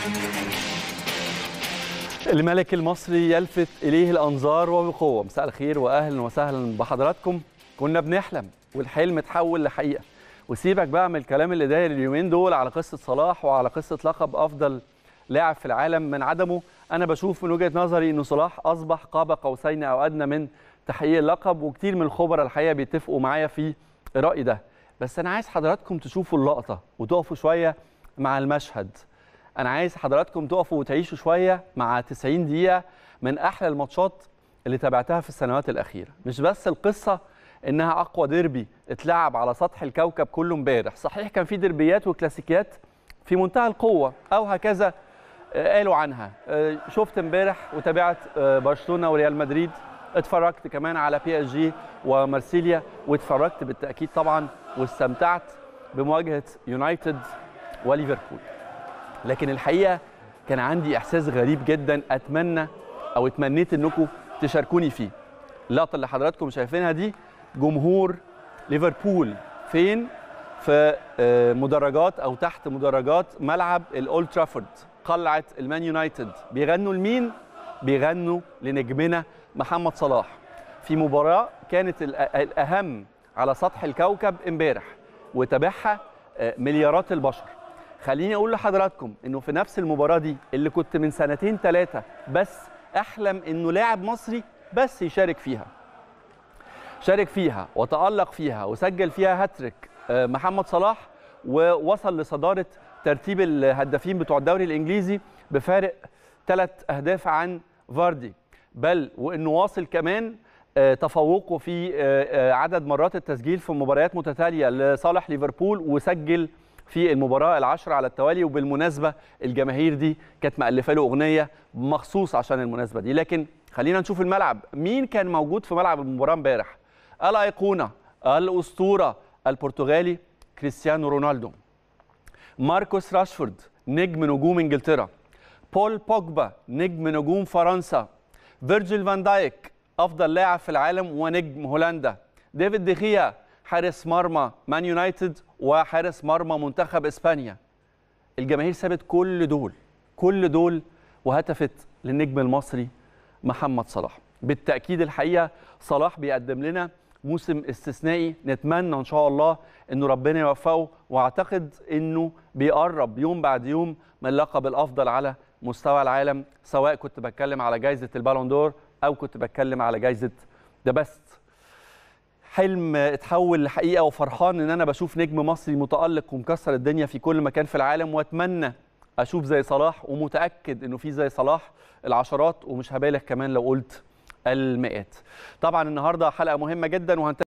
الملك المصري يلفت إليه الأنظار وبقوة مساء الخير وأهلا وسهلا بحضراتكم كنا بنحلم والحلم اتحول لحقيقة وسيبك بقى من الكلام اللي داير اليومين دول على قصة صلاح وعلى قصة لقب أفضل لاعب في العالم من عدمه أنا بشوف من وجهة نظري إنه صلاح أصبح قاب قوسين أو أدنى من تحقيق اللقب وكتير من الخبراء الحقيقة بيتفقوا معايا في الرأي ده بس أنا عايز حضراتكم تشوفوا اللقطة وتقفوا شوية مع المشهد انا عايز حضراتكم تقفوا وتعيشوا شويه مع 90 دقيقه من احلى الماتشات اللي تابعتها في السنوات الاخيره مش بس القصه انها اقوى ديربي اتلعب على سطح الكوكب كله امبارح صحيح كان في ديربيات وكلاسيكيات في منتهى القوه او هكذا قالوا عنها شفت امبارح وتابعت برشلونه وريال مدريد اتفرجت كمان على بي اس جي ومارسيليا واتفرجت بالتاكيد طبعا واستمتعت بمواجهه يونايتد وليفربول لكن الحقيقه كان عندي احساس غريب جدا اتمنى او اتمنيت انكم تشاركوني فيه اللقطه اللي حضراتكم شايفينها دي جمهور ليفربول فين في مدرجات او تحت مدرجات ملعب الاولد ترافورد قلعه المان يونايتد بيغنوا لمين بيغنوا لنجمنا محمد صلاح في مباراه كانت الاهم على سطح الكوكب امبارح وتابعها مليارات البشر خليني اقول لحضراتكم انه في نفس المباراه دي اللي كنت من سنتين ثلاثه بس احلم انه لاعب مصري بس يشارك فيها شارك فيها وتالق فيها وسجل فيها هاتريك محمد صلاح ووصل لصداره ترتيب الهدافين بتوع الدوري الانجليزي بفارق ثلاث اهداف عن فاردي بل وانه واصل كمان تفوقه في عدد مرات التسجيل في مباريات متتاليه لصالح ليفربول وسجل في المباراه العشرة على التوالي وبالمناسبه الجماهير دي كانت مألفه له اغنيه مخصوص عشان المناسبه دي لكن خلينا نشوف الملعب مين كان موجود في ملعب المباراه امبارح الايقونه الاسطوره البرتغالي كريستيانو رونالدو ماركوس راشفورد نجم نجوم انجلترا بول بوجبا نجم نجوم فرنسا فيرجيل فان دايك افضل لاعب في العالم ونجم هولندا ديفيد ديخيا حارس مرمى مان يونايتد وحارس مرمى منتخب اسبانيا الجماهير سابت كل دول كل دول وهتفت للنجم المصري محمد صلاح بالتاكيد الحقيقه صلاح بيقدم لنا موسم استثنائي نتمنى ان شاء الله انه ربنا يوفقه واعتقد انه بيقرب يوم بعد يوم من لقب الافضل على مستوى العالم سواء كنت بتكلم على جائزه البالون دور او كنت بتكلم على جائزه ذا بيست حلم اتحول لحقيقه وفرحان ان انا بشوف نجم مصري متالق ومكسر الدنيا في كل مكان في العالم واتمنى اشوف زي صلاح ومتاكد انه في زي صلاح العشرات ومش هبالغ كمان لو قلت المئات طبعا النهارده حلقه مهمه جدا وهنت